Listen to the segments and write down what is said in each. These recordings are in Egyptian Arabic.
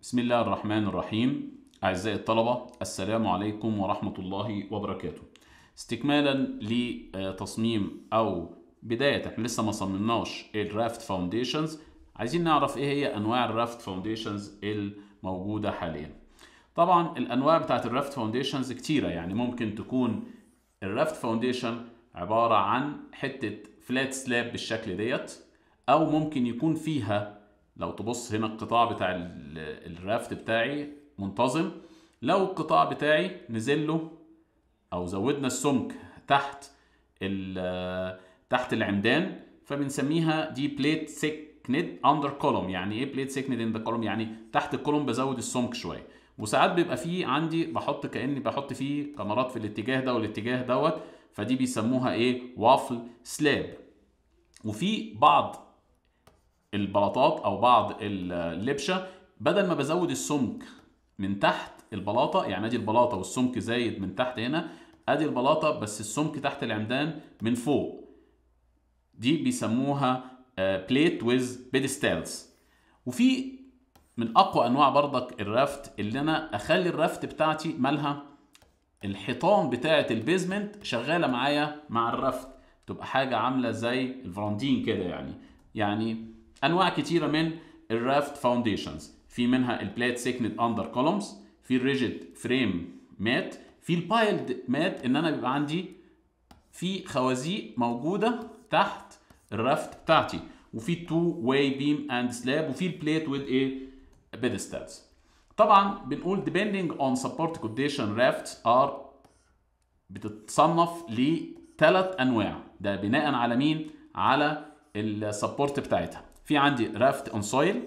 بسم الله الرحمن الرحيم أعزائي الطلبة السلام عليكم ورحمة الله وبركاته استكمالا لتصميم أو بداية احنا لسه ما صممناش الرافت فاونديشنز عايزين نعرف ايه هي انواع الرافت فاونديشنز الموجودة حاليا طبعا الانواع بتاعت الرافت فاونديشنز كتيرة يعني ممكن تكون الرافت فاونديشن عبارة عن حتة فلات سلاب بالشكل ديت او ممكن يكون فيها لو تبص هنا القطاع بتاع ال- الرافت بتاعي منتظم لو القطاع بتاعي نزل له او زودنا السمك تحت ال- تحت العمدان فبنسميها دي بليت سيكند اندر كولوم يعني ايه بليت سيكند ان ذا كولوم يعني تحت الكولوم بزود السمك شويه وساعات بيبقى فيه عندي بحط كاني بحط فيه كاميرات في الاتجاه ده والاتجاه دوت فدي بيسموها ايه وافل سلاب وفي بعض البلاطات او بعض اللبشه بدل ما بزود السمك من تحت البلاطه يعني ادي البلاطه والسمك زايد من تحت هنا ادي البلاطه بس السمك تحت العمدان من فوق دي بيسموها بليت ويز بيدستالز وفي من اقوى انواع برضك الرافت اللي انا اخلي الرافت بتاعتي مالها الحيطان بتاعه البيزمنت شغاله معايا مع الرفت تبقى حاجه عامله زي الفراندين كده يعني يعني انواع كتيره من الرافت فاونديشنز في منها البلات سيكند اندر كولومز في الريجيد فريم مات في البايلد مات ان انا بيبقى عندي في خوازيق موجوده تحت الرافت بتاعتي وفي التو واي بيم اند سلاب وفي البليت وذ ايه بيدستالز طبعا بنقول depending on support condition rafts are بتتصنف لثلاث انواع ده بناء على مين على السبورت بتاعتها في عندي رافت اون سويل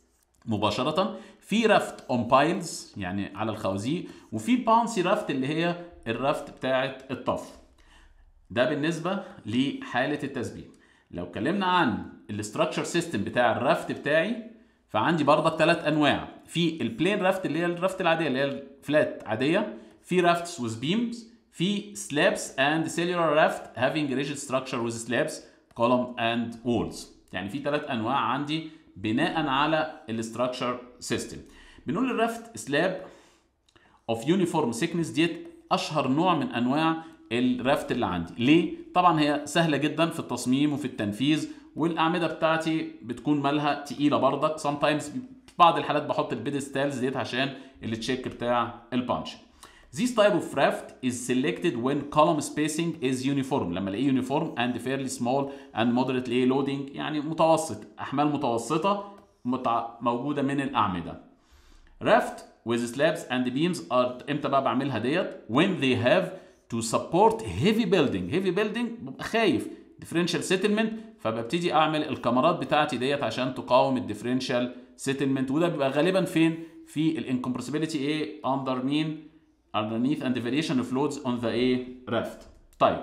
مباشرة في رافت اون بايلز يعني على الخوازيق وفي بانسي رافت اللي هي الرافت بتاعت الطف ده بالنسبة لحالة التثبيت لو اتكلمنا عن الاستراكشر سيستم بتاع الرافت بتاعي فعندي برضك ثلاث انواع في البلين رافت اللي هي الرافت العاديه اللي هي الفلات عاديه في رافتس with beams في slabs and cellular raft having rigid structure with slabs column and walls يعني في ثلاث انواع عندي بناء على الاستراكشر سيستم بنقول الرافت سلاب اوف يونيفورم سيكنس ديت اشهر نوع من انواع الرافت اللي عندي ليه طبعا هي سهله جدا في التصميم وفي التنفيذ والاعمده بتاعتي بتكون مالها تقيله برضك سام تايمز في بعض الحالات بحط البيدستالز ديت عشان التشيك بتاع البانش This type of raft is selected when column spacing is uniform لما الاقيه uniform and fairly small and moderately loading يعني متوسط احمال متوسطه متع... موجوده من الاعمده raft with slabs and beams are امتى بقى بعملها ديت when they have to support heavy building heavy building ببقى خايف differential settlement فببتدي اعمل الكاميرات بتاعتي ديت عشان تقاوم الديفرنشال سيتلمنت وده بيبقى غالبا فين في الانكمبرسيبيليتي ايه اندر مين underneath and the variation of loads on the a raft طيب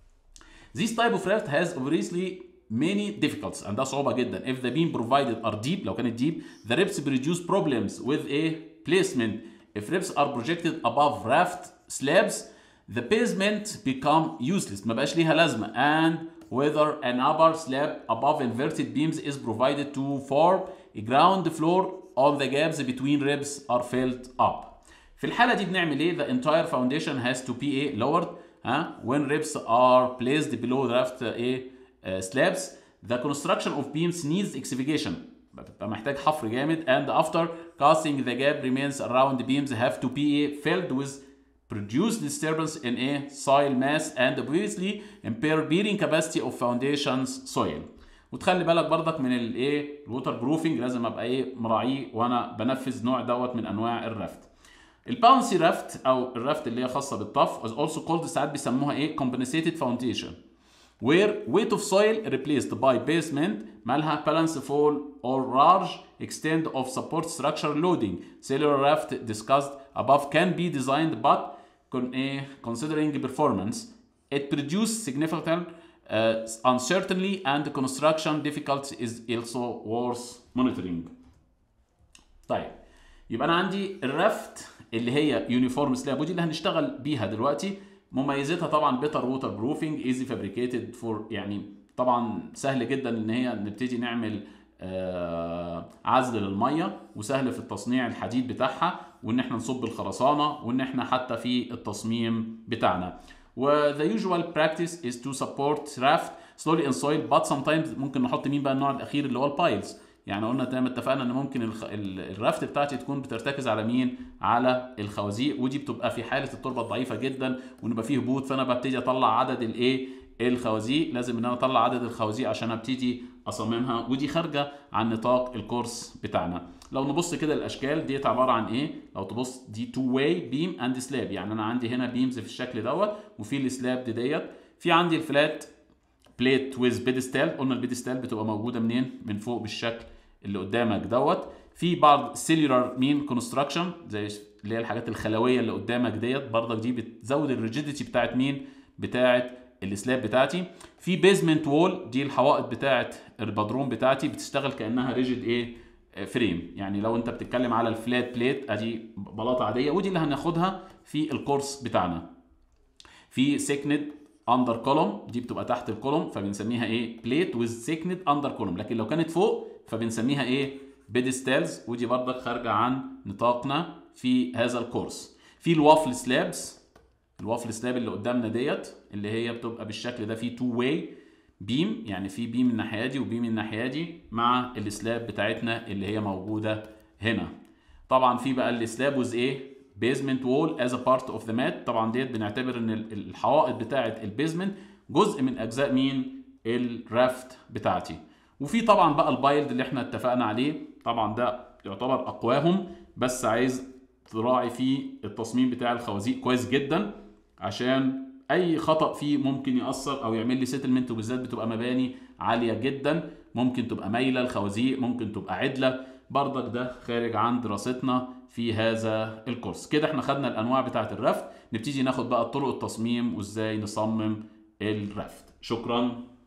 this type of raft has obviously many difficulties عندها صعوبة جدا if the beam provided are deep لو كانت deep the ribs produce problems with a placement if ribs are projected above raft slabs the basement become useless ما بقاش ليها لازمة and whether an upper slab above inverted beams is provided to form a ground floor on the gaps between ribs are filled up في الحالة دي بنعمل ايه the entire foundation has to be a lowered ها when ribs are placed below raft a uh, slabs the construction of beams needs excavation بتبقى محتاج حفر جامد and after casting the gap remains around the beams have to be filled with produce disturbance in a soil mass and obviously impair bearing capacity of foundations soil وتخلي بالك برضك من الايه الووتر بروفنج لازم ابقى ايه مراعيه وانا بنفذ نوع دوت من انواع الرفت الباونسي رافت او الرافت اللي هي خاصه بالطف is also called ساعات بيسموها ايه compensated foundation where weight of soil replaced by basement مالها balance fall or large extent of support structure loading cellular raft discussed above can be designed but con eh, considering performance it produces significant uh, uncertainty and construction difficulty is also worth monitoring طيب يبقى انا عندي الرفت اللي هي يونيفورم سلاب ودي اللي هنشتغل بيها دلوقتي مميزاتها طبعا بيتر ووتر بروفنج ايزي فابريكيتد فور يعني طبعا سهل جدا ان هي نبتدي نعمل آه، عزل للميه وسهل في التصنيع الحديد بتاعها وان احنا نصب الخرسانه وان احنا حتى في التصميم بتاعنا و the usual practice is to support raft slowly in soil but sometimes ممكن نحط مين بقى النوع الاخير اللي هو البايلز يعني قلنا زي ما اتفقنا ان ممكن الخ... ال- الرافت بتاعتي تكون بترتكز على مين على الخوازيق ودي بتبقى في حاله التربه ضعيفه جدا ونبقى فيه هبوط فانا ببتدي اطلع عدد الايه الخوازيق لازم ان انا اطلع عدد الخوازيق عشان ابتدي اصممها ودي خارجه عن نطاق الكورس بتاعنا لو نبص كده الاشكال ديت عباره عن ايه لو تبص دي تو واي بيم اند سلاب يعني انا عندي هنا بيمز في الشكل دوت وفي السلاب دي ديت في عندي الفلات بليت ويز بيدستال قلنا البيدستال بتبقى موجوده منين من فوق بالشكل اللي قدامك دوت في بعض سيلولار مين كونستراكشن زي اللي هي الحاجات الخلويه اللي قدامك ديت برضك دي بتزود الريجيديتي بتاعت مين بتاعت السلاب بتاعتي في بيزمنت وول دي الحوائط بتاعت البدروم بتاعتي بتشتغل كانها ريجيد ايه فريم يعني لو انت بتتكلم على الفلات بليت ادي بلاطه عاديه ودي اللي هناخدها في الكورس بتاعنا في سيكند اندر كولوم دي بتبقى تحت الكولوم فبنسميها ايه بليت ويز سيكند اندر كولوم لكن لو كانت فوق فبنسميها ايه بيدستالز ودي برضك خارجه عن نطاقنا في هذا الكورس في الوافل سلابس الوافل سلاب اللي قدامنا ديت اللي هي بتبقى بالشكل ده في تو واي بيم يعني في بيم من الناحيه دي وبيم من الناحيه دي مع السلاب بتاعتنا اللي هي موجوده هنا طبعا في بقى السلاب وز ايه بيزمنت وول از ا بارت اوف ذا مات طبعا ديت بنعتبر ان ال- الحوائط بتاعه البيزمنت جزء من اجزاء مين الرافت بتاعتي وفي طبعا بقى البايلد اللي احنا اتفقنا عليه طبعا ده يعتبر اقواهم بس عايز تراعي فيه التصميم بتاع الخوازيق كويس جدا عشان اي خطا فيه ممكن ياثر او يعمل لي سيتلمنت وبالذات بتبقى مباني عاليه جدا ممكن تبقى مايله الخوازيق ممكن تبقى عدله برضك ده خارج عن دراستنا في هذا الكورس كده احنا خدنا الانواع بتاعه الرفت نبتدي ناخد بقى طرق التصميم وازاي نصمم الرفت شكرا